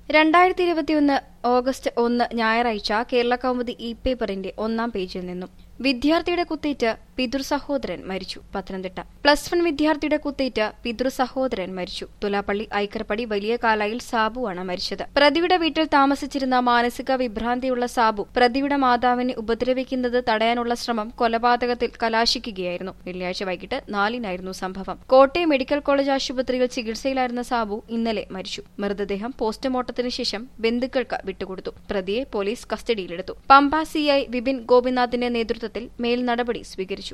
രണ്ടായിരത്തി ഇരുപത്തിയൊന്ന് ഓഗസ്റ്റ് ഒന്ന് ഞായറാഴ്ച കേരള കൗമുദി ഇ പേപ്പറിന്റെ ഒന്നാം പേജിൽ നിന്നും വിദ്യാർത്ഥിയുടെ കുത്തേറ്റ് പിതൃ സഹോദരൻ മരിച്ചു പത്തനംതിട്ട പ്ലസ് വൺ വിദ്യാർത്ഥിയുടെ കുത്തേറ്റ് പിതൃ സഹോദരൻ മരിച്ചു തുലാപ്പള്ളി ഐക്കരപ്പടി വലിയ കാലായിൽ സാബുവാണ് മരിച്ചത് പ്രതിയുടെ വീട്ടിൽ താമസിച്ചിരുന്ന മാനസിക വിഭ്രാന്തിയുള്ള സാബു പ്രതിയുടെ മാതാവിനെ ഉപദ്രവിക്കുന്നത് തടയാനുള്ള ശ്രമം കൊലപാതകത്തിൽ കലാശിക്കുകയായിരുന്നു വെള്ളിയാഴ്ച വൈകിട്ട് നാലിനായിരുന്നു സംഭവം കോട്ടയം മെഡിക്കൽ കോളേജ് ആശുപത്രിയിൽ ചികിത്സയിലായിരുന്ന സാബു ഇന്നലെ മരിച്ചു മൃതദേഹം പോസ്റ്റ്മോർട്ടത്തിന് ശേഷം ബന്ധുക്കൾക്ക് വിട്ടുകൊടുത്തു പ്രതിയെ പോലീസ് കസ്റ്റഡിയിലെടുത്തു പമ്പ സിഐ വിപിൻ ഗോപിനാഥിന്റെ നേതൃത്വത്തിൽ മേൽ നടപടി സ്വീകരിച്ചു